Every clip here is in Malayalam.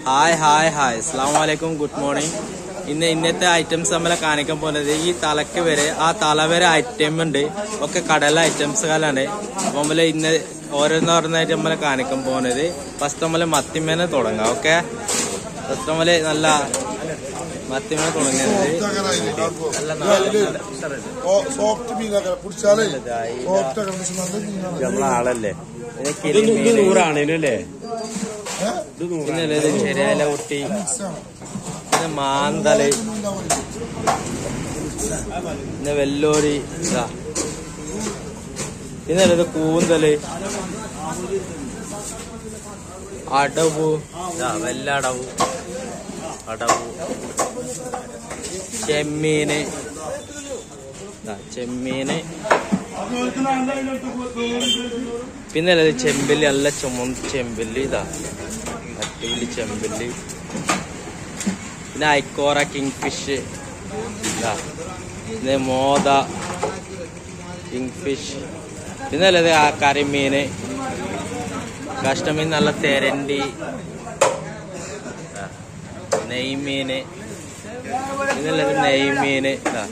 ഹായ് ഹായ് ഹായ് അസ്സാം വലൈക്കും ഗുഡ് മോർണിംഗ് ഇന്ന് ഇന്നത്തെ ഐറ്റംസ് നമ്മളെ കാണിക്കാൻ പോകുന്നത് ഈ തലക്ക് വരെ ആ തല വരെ ഐറ്റം ഉണ്ട് ഒക്കെ കടല ഐറ്റംസുകളാണ് അപ്പൊ നമ്മള് ഇന്ന് ഓരോന്ന് ഓരോന്നായിട്ട് നമ്മളെ കാണിക്കാൻ പോകുന്നത് ഫസ്റ്റ് നമ്മള് മത്തിമേനെ തുടങ്ങാം ഓക്കെ ഫസ്റ്റ് നമ്മള് നല്ല മത്തിമേനെ തുടങ്ങുന്നത് നല്ല നല്ല സോഫ്റ്റ് മീനൊക്കെ പിടിച്ചാലേ ഇതായി. സോഫ്റ്റ് ഒക്കെ പക്ഷെ നല്ല മീനാണ് നമ്മളെ ആളല്ലേ ഇത് ഇത് കിളിമീന്. നൂറാണേനല്ലേ ഏഹ്? പിന്നെ ഉള്ളത് ചെറിയാല കുട്ടി മിക്സാണ്. പിന്നെ മാന്തല് മീനുണ്ടാവും. പിന്നെ വെല്ലോരി ഇതാ പിന്നെ ഉള്ളത് കൂന്തല് അടവ് ഇതാ വെല്ലടവ് അടവ് ചെമ്മീന് ഇതാ ചെമ്മീന് പിന്നെ ഉള്ളത് ചെമ്പല്ലി നല്ല ചുമന്ന ചെമ്പല്ലി ഇതാ അടിപൊളി ചെമ്പല്ലി പിന്നെ ഐക്കോറ കിങ് ഫിഷ് ഇതാ പിന്നെ മോത കിങ് ഫിഷ് പിന്നെ ഉള്ളത് ആ കരിമീന് കഷ്ടമീൻ നല്ല തെരണ്ടി ഇതാ, നെയ്മീന് പിന്നെ ഉള്ളത് നെയ്മീന് ഇതാ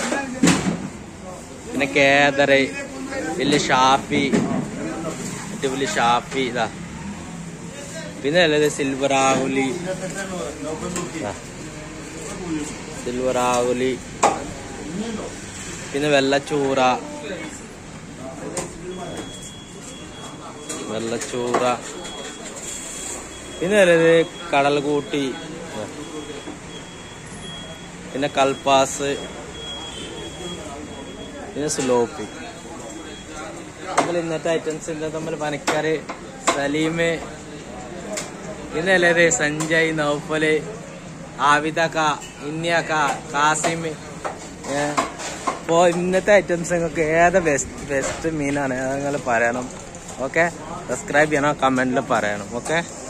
പിന്നെ കേദറ് വലിയ ഷാപ്പി അടിപൊളി ഷാപ്പി ഇതാ പിന്നെ ഉള്ളത് സിൽവർ ആവുലി ഇതാ. സിൽവർ ആവുലി പിന്നെ വെള്ളച്ചൂറ വെള്ളച്ചൂറ പിന്നെ ഉള്ളത് കടൽ കൂട്ടി ഇതാ. പിന്നെ കൽപ്പാസ് പിന്നെ സ്ലോപ്പി നമ്മൾ ഇന്നത്തെ ഐറ്റംസ് ഇന്നത്തെ നമ്മൾ പനിക്കാര് സലീമ് പിന്നെ അല്ലേ സഞ്ജയ് നൗഫല് ആവിദ ക ഇന്നിയ ക കാസിം അപ്പോ ഇന്നത്തെ ഐറ്റംസ് നിങ്ങൾക്ക് ഏതാ ബെസ്റ്റ് ബെസ്റ്റ് മീനാണ് അത് നിങ്ങൾ പറയണം ഓക്കെ സബ്സ്ക്രൈബ് ചെയ്യണം കമന്റിൽ പറയണം ഓക്കെ